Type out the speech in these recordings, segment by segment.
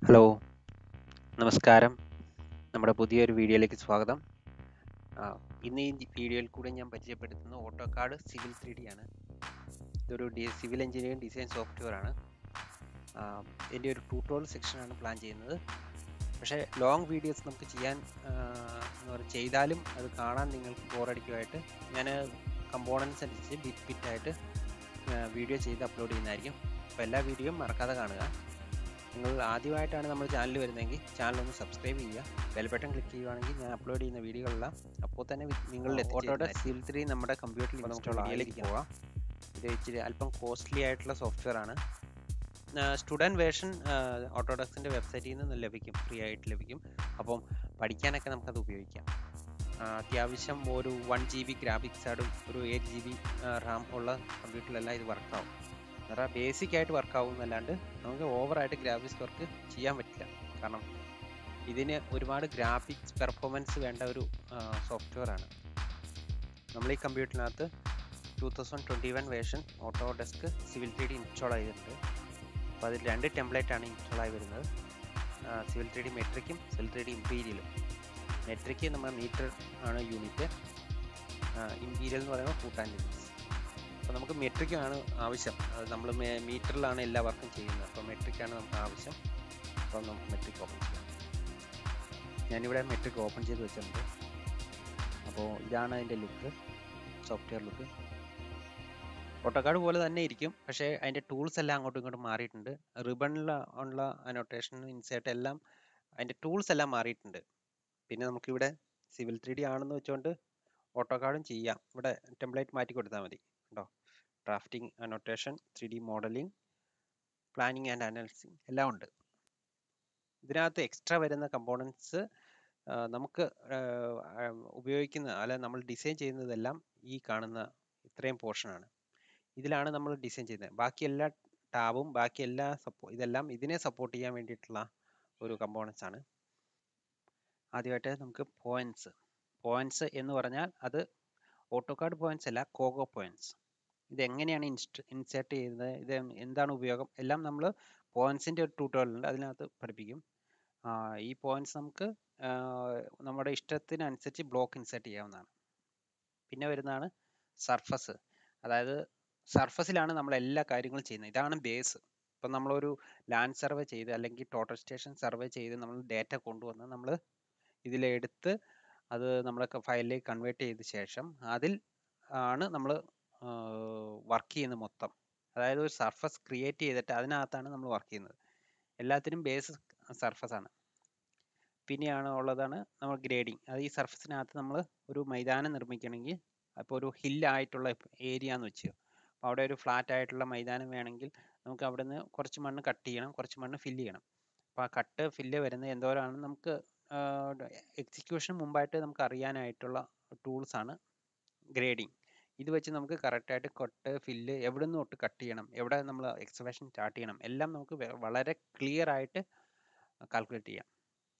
hello നമസ്കാരം നമ്മുടെ പുതിയൊരു വീഡിയോയിലേക്ക് സ്വാഗതം ആ, ഇന്ന് ഈ വീഡിയോയിൽ കൂടെ ഞാൻ പരിചയപ്പെടുത്തുന്നത് ഓട്ടോകാഡ് സിവിൽ ത്രീ ഡി ആണ് ഇതൊരു D civil engineering design software ആണ് ആ, ഇതിൻ്റെ ഒരു ട്യൂട്ടോറിയൽ സെക്ഷനാണ് പ്ലാൻ ചെയ്യുന്നത് പക്ഷേ ലോങ് വീഡിയോസ് നമുക്ക് ചെയ്യാൻ ആ, എന്ന് പറഞ്ഞാൽ ചെയ്താലും അത് കാണാൻ നിങ്ങൾക്ക് ബോറടിക്കുമായിട്ട് ഞാൻ കമ്പോണൻസ് അനുസരിച്ച് ബിറ്റ് ബിറ്റായിട്ട് വീഡിയോ ചെയ്ത് അപ്ലോഡ് ചെയ്യുന്നതായിരിക്കും അപ്പോൾ എല്ലാ വീഡിയോയും മറക്കാതെ കാണുക നിങ്ങൾ ആദ്യമായിട്ടാണ് നമ്മുടെ ചാനൽ വരുന്നതെങ്കിൽ ചാനൽ ഒന്ന് സബ്സ്ക്രൈബ് ചെയ്യുക ബെൽ ബട്ടൺ ക്ലിക്ക് ചെയ്യുവാണെങ്കിൽ ഞാൻ അപ്ലോഡ് ചെയ്യുന്ന വീഡിയോകളെല്ലാം അപ്പോൾ തന്നെ നിങ്ങളിൽ ഓട്ടോയുടെ സിൽ ത്രീ നമ്മുടെ കമ്പ്യൂട്ടറിൽ ഇൻസ്റ്റാൾ ആയിലേക്ക് പോകാം ഇത് ഇച്ചിരി അല്പം കോസ്റ്റ്ലി ആയിട്ടുള്ള സോഫ്റ്റ്വെയർ ആണ് സ്റ്റുഡൻറ് വേർഷൻ ഓട്ടോഡക്സിൻ്റെ വെബ്സൈറ്റിൽ നിന്ന് ലഭിക്കും ഫ്രീ ആയിട്ട് ലഭിക്കും അപ്പം പഠിക്കാനൊക്കെ നമുക്കത് ഉപയോഗിക്കാം ആ, അത്യാവശ്യം ഒരു വൺ ജി ബി ഗ്രാഫിക്സ് കാർഡും ഒരു എയ്റ്റ് ജി ബി റാം ഉള്ള കമ്പ്യൂട്ടറിലെല്ലാം ഇത് വർക്കാവും വേറെ ബേസിക് ആയിട്ട് വർക്ക് ആവും എന്നല്ലാണ്ട് നമുക്ക് ഓവറായിട്ട് ഗ്രാഫിക്സ് വർക്ക് ചെയ്യാൻ പറ്റില്ല കാരണം ഇതിന് ഒരുപാട് ഗ്രാഫിക്സ് പെർഫോമൻസ് വേണ്ട ഒരു സോഫ്റ്റ്വെയർ ആണ് നമ്മൾ ഈ കമ്പ്യൂട്ടറിനകത്ത് two thousand twenty one version Autodesk civil three D install ചെയ്തിട്ടുണ്ട് അപ്പോൾ അതിൽ രണ്ട് ടെംപ്ലേറ്റ് ആണ് ഇൻസ്റ്റാൾ ആയി വരുന്നത് സിവിൽ ത്രീ ഡി മെട്രിക്കും സിവിൽ ത്രീ ഡി ഇമ്പീരിയലും മെട്രിക്ക് നമ്മുടെ മീറ്റർ ആണ് യൂണിറ്റ് ഇമ്പീരിയൽ എന്ന് പറയുമ്പോൾ ഫൂട്ട് ആൻഡ് ലിമിറ്റ്സ് അപ്പോൾ നമുക്ക് മെട്രിക്കാണ് ആവശ്യം അത് നമ്മൾ മീറ്ററിലാണ് എല്ലാ വർക്കും ചെയ്യുന്നത് അപ്പോൾ മെട്രിക്കാണ് നമുക്ക് ആവശ്യം അപ്പോൾ നമുക്ക് മെട്രിക് ഓപ്പൺ ചെയ്യാം ഞാനിവിടെ മെട്രിക് ഓപ്പൺ ചെയ്ത് വെച്ചിട്ടുണ്ട് അപ്പോൾ ഇതാണ് അതിൻ്റെ ലുക്ക് സോഫ്റ്റ്വെയർ ലുക്ക് ഓട്ടോക്കാട് പോലെ തന്നെ ഇരിക്കും പക്ഷേ അതിൻ്റെ ടൂൾസ് എല്ലാം അങ്ങോട്ടും ഇങ്ങോട്ടും മാറിയിട്ടുണ്ട് റിബണിൽ ഉള്ള അനോട്ടേഷൻ ഇൻസേർട്ട് എല്ലാം അതിൻ്റെ ടൂൾസ് എല്ലാം മാറിയിട്ടുണ്ട് പിന്നെ നമുക്കിവിടെ സിവിൽ ത്രീ ഡി ആണെന്ന് വെച്ചുകൊണ്ട് ഓട്ടോക്കാർഡും ചെയ്യാം ഇവിടെ ടെംപ്ലേറ്റ് മാറ്റി കൊടുത്താൽ മതി കേട്ടോ drafting annotation three D modelling planning and analysing എല്ലാം ഉണ്ട് ഇതിനകത്ത് എക്സ്ട്രാ വരുന്ന കമ്പോണൻസ് നമുക്ക് ആ, ഉപയോഗിക്കുന്ന അല്ല നമ്മൾ ഡിസൈൻ ചെയ്യുന്നതെല്ലാം ഈ കാണുന്ന ഇത്രയും പോർഷനാണ് ഇതിലാണ് നമ്മൾ ഡിസൈൻ ചെയ്യുന്നത് ബാക്കി എല്ലാ ടാബും ബാക്കി എല്ലാ സപ്പോ ഇതെല്ലാം ഇതിനെ സപ്പോർട്ട് ചെയ്യാൻ വേണ്ടിയിട്ടുള്ള ഒരു കമ്പോണൻസ് ആണ് ആദ്യമായിട്ട് നമുക്ക് പോയിന്റ്സ് പോയിന്റ്സ് എന്ന് പറഞ്ഞാൽ അത് ഓട്ടോകാർഡ് പോയിന്റ്സ് അല്ല കോഗോ പോയിന്റ്സ് ഇത് എങ്ങനെയാണ് ഇൻസ്റ്റ് ഇൻസേർട്ട് ചെയ്യുന്നത് ഇത് എന്താണ് ഉപയോഗം എല്ലാം നമ്മൾ പോയിന്റ്സിൻ്റെ ഒരു ട്യൂട്ടോറിയൽ ഉണ്ട് അതിനകത്ത് പഠിപ്പിക്കും ആ, ഈ പോയിന്റ്സ് നമുക്ക് ആ, നമ്മുടെ ഇഷ്ടത്തിനനുസരിച്ച് ബ്ലോക്ക് ഇൻസേർട്ട് ചെയ്യാവുന്നതാണ് പിന്നെ വരുന്നതാണ് സർഫസ് അതായത് സർഫസിലാണ് നമ്മൾ എല്ലാ കാര്യങ്ങളും ചെയ്യുന്നത് ഇതാണ് ബേസ് ഇപ്പം നമ്മളൊരു ലാൻഡ് സർവേ ചെയ്ത് അല്ലെങ്കിൽ ടോട്ടൽ സ്റ്റേഷൻ സർവേ ചെയ്ത് നമ്മൾ ഡേറ്റ കൊണ്ടുവന്ന് നമ്മൾ ഇതിലെടുത്ത് അത് നമ്മുടെ ഫയലിലേക്ക് കൺവേർട്ട് ചെയ്ത ശേഷം അതിൽ ആണ് നമ്മൾ വർക്ക് ചെയ്യുന്നത് മൊത്തം അതായത് ഒരു സർഫസ് ക്രിയേറ്റ് ചെയ്തിട്ട് അതിനകത്താണ് നമ്മൾ വർക്ക് ചെയ്യുന്നത് എല്ലാത്തിനും ബേസ് സർഫസ് ആണ് പിന്നെയാണ് ഉള്ളതാണ് നമ്മൾ ഗ്രേഡിങ് അത് ഈ സർഫസിനകത്ത് നമ്മൾ ഒരു മൈതാനം നിർമ്മിക്കണമെങ്കിൽ അപ്പോൾ ഒരു ഹില്ലായിട്ടുള്ള ഏരിയ എന്ന് വെച്ചു അപ്പോൾ അവിടെ ഒരു ഫ്ലാറ്റ് ആയിട്ടുള്ള മൈതാനം വേണമെങ്കിൽ നമുക്ക് അവിടെ നിന്ന് കുറച്ച് മണ്ണ് കട്ട് ചെയ്യണം കുറച്ച് മണ്ണ് ഫില്ല് ചെയ്യണം അപ്പോൾ ആ കട്ട് ഫില്ല് വരുന്നത് എന്തോരാണ് നമുക്ക് എക്സിക്യൂഷൻ മുമ്പായിട്ട് നമുക്ക് അറിയാനായിട്ടുള്ള ടൂൾസ് ആണ് ഗ്രേഡിങ് ഇത് വെച്ച് നമുക്ക് കറക്റ്റായിട്ട് കൊട്ട് ഫില്ല് എവിടെ നിന്ന് തൊട്ട് കട്ട് ചെയ്യണം എവിടെ നമ്മൾ എക്സ്കവേഷൻ സ്റ്റാർട്ട് ചെയ്യണം എല്ലാം നമുക്ക് വെ- വളരെ ക്ലിയർ ആയിട്ട് കാൽക്കുലേറ്റ് ചെയ്യാം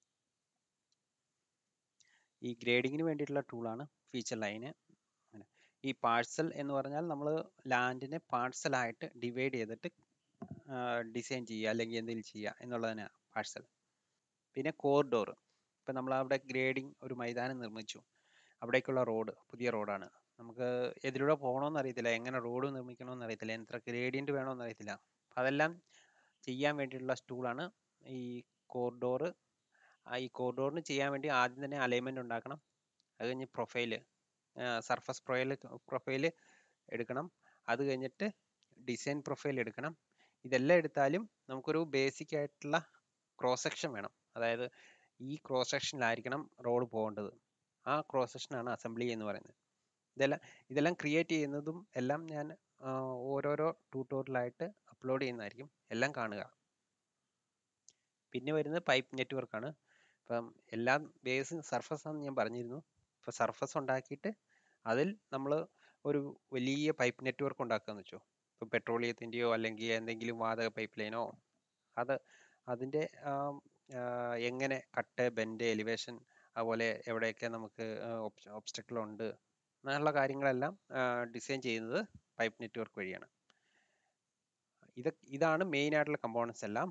ഈ ഗ്രേഡിങ്ങിന് വേണ്ടിയിട്ടുള്ള ടൂളാണ് ഫീച്ചർ ലൈന് അങ്ങനെ ഈ പാഴ്സൽ എന്ന് പറഞ്ഞാൽ നമ്മൾ ലാൻഡിനെ പാഴ്സലായിട്ട് ഡിവൈഡ് ചെയ്തിട്ട് ഡിസൈൻ ചെയ്യുക അല്ലെങ്കിൽ എന്തെങ്കിലും ചെയ്യുക എന്നുള്ളതിന് പാഴ്സൽ പിന്നെ കോറിഡോർ ഇപ്പം നമ്മൾ അവിടെ ഗ്രേഡിങ് ഒരു മൈതാനം നിർമ്മിച്ചു അവിടേക്കുള്ള റോഡ് പുതിയ റോഡാണ് നമുക്ക് എതിലൂടെ പോകണമെന്ന് അറിയത്തില്ല എങ്ങനെ റോഡ് നിർമ്മിക്കണമെന്ന് അറിയത്തില്ല എത്ര ഗ്രേഡിയൻറ്റ് വേണമെന്ന് അറിയത്തില്ല അപ്പം അതെല്ലാം ചെയ്യാൻ വേണ്ടിയിട്ടുള്ള ടൂളാണ് ഈ കോറിഡോർ ആ ഈ കോറിഡോറിന് ചെയ്യാൻ വേണ്ടി ആദ്യം തന്നെ അലൈൻമെൻറ്റ് ഉണ്ടാക്കണം അത് കഴിഞ്ഞ് പ്രൊഫൈല് സർഫസ് പ്രൊഫൈൽ പ്രൊഫൈൽ എടുക്കണം അത് കഴിഞ്ഞിട്ട് ഡിസൈൻ പ്രൊഫൈൽ എടുക്കണം ഇതെല്ലാം എടുത്താലും നമുക്കൊരു ബേസിക് ആയിട്ടുള്ള ക്രോസ് സെക്ഷൻ വേണം അതായത് ഈ ക്രോസ് സെക്ഷനിലായിരിക്കണം റോഡ് പോകേണ്ടത് ആ ക്രോസ് സെക്ഷനാണ് അസംബ്ലി എന്ന് പറയുന്നത് ഇതെല്ലാം ഇതെല്ലാം ക്രിയേറ്റ് ചെയ്യുന്നതും എല്ലാം ഞാൻ ആ, ഓരോരോ ട്യൂട്ടോറിയലായിട്ട് അപ്ലോഡ് ചെയ്യുന്നതായിരിക്കും എല്ലാം കാണുക പിന്നെ വരുന്നത് പൈപ്പ് നെറ്റ്വർക്ക് ആണ് ഇപ്പം എല്ലാം ബേസ് സർഫസ് ആണെന്ന് ഞാൻ പറഞ്ഞിരുന്നു ഇപ്പോൾ സർഫസ് ഉണ്ടാക്കിയിട്ട് അതിൽ നമ്മൾ ഒരു വലിയ പൈപ്പ് നെറ്റ്വർക്ക് ഉണ്ടാക്കുകയെന്ന് വെച്ചോ ഇപ്പോൾ പെട്രോളിയത്തിൻ്റെയോ അല്ലെങ്കിൽ എന്തെങ്കിലും വാതക പൈപ്പ് ലൈനോ അത് അതിൻ്റെ എങ്ങനെ കട്ട് ബെൻഡ് എലിവേഷൻ അതുപോലെ എവിടെയൊക്കെ നമുക്ക് ഒബ്സ്റ്റക്കിൾ ഉണ്ട് അങ്ങനെയുള്ള കാര്യങ്ങളെല്ലാം ഡിസൈൻ ചെയ്യുന്നത് പൈപ്പ് നെറ്റ്വർക്ക് വഴിയാണ് ഇത് ഇതാണ് മെയിൻ ആയിട്ടുള്ള കമ്പോണൻസ് എല്ലാം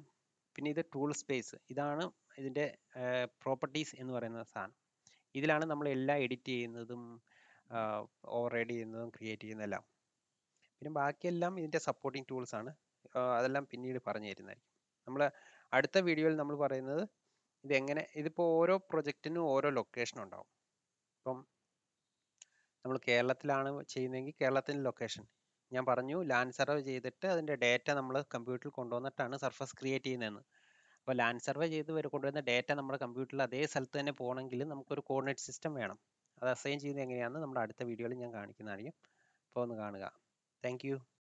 പിന്നെ ഇത് ടൂൾ സ്പേസ് ഇതാണ് ഇതിൻ്റെ പ്രോപ്പർട്ടീസ് എന്ന് പറയുന്ന സാധനം ഇതിലാണ് നമ്മൾ എല്ലാം എഡിറ്റ് ചെയ്യുന്നതും ഓവർ റൈഡ് ചെയ്യുന്നതും ക്രിയേറ്റ് ചെയ്യുന്നതെല്ലാം പിന്നെ ബാക്കിയെല്ലാം ഇതിൻ്റെ സപ്പോർട്ടിംഗ് ടൂൾസ് ആണ് അതെല്ലാം പിന്നീട് പറഞ്ഞു തരുന്നതായിരിക്കും നമ്മൾ അടുത്ത വീഡിയോയിൽ നമ്മൾ പറയുന്നത് ഇത് എങ്ങനെ ഇതിപ്പോൾ ഓരോ പ്രൊജക്റ്റിനും ഓരോ ലൊക്കേഷൻ ഉണ്ടാവും ഇപ്പം നമ്മൾ കേരളത്തിലാണ് ചെയ്യുന്നതെങ്കിൽ കേരളത്തിൻ്റെ ലൊക്കേഷൻ ഞാൻ പറഞ്ഞു ലാൻഡ് സർവേ ചെയ്തിട്ട് അതിൻ്റെ ഡേറ്റ നമ്മൾ കമ്പ്യൂട്ടറിൽ കൊണ്ടുവന്നിട്ടാണ് സർഫസ് ക്രിയേറ്റ് ചെയ്യുന്നതെന്ന് അപ്പോൾ ലാൻഡ് സർവേ ചെയ്ത് വരെ കൊണ്ടുവരുന്ന ഡേറ്റ നമ്മുടെ കമ്പ്യൂട്ടറിൽ അതേ സ്ഥലത്ത് തന്നെ പോകണമെങ്കിൽ നമുക്കൊരു കോർഡിനേറ്റ് സിസ്റ്റം വേണം അത് അസൈൻ ചെയ്യുന്നത് എങ്ങനെയാണെന്ന് നമ്മുടെ അടുത്ത വീഡിയോയിൽ ഞാൻ കാണിക്കുന്നതായിരിക്കും അപ്പോൾ ഒന്ന് കാണുക താങ്ക്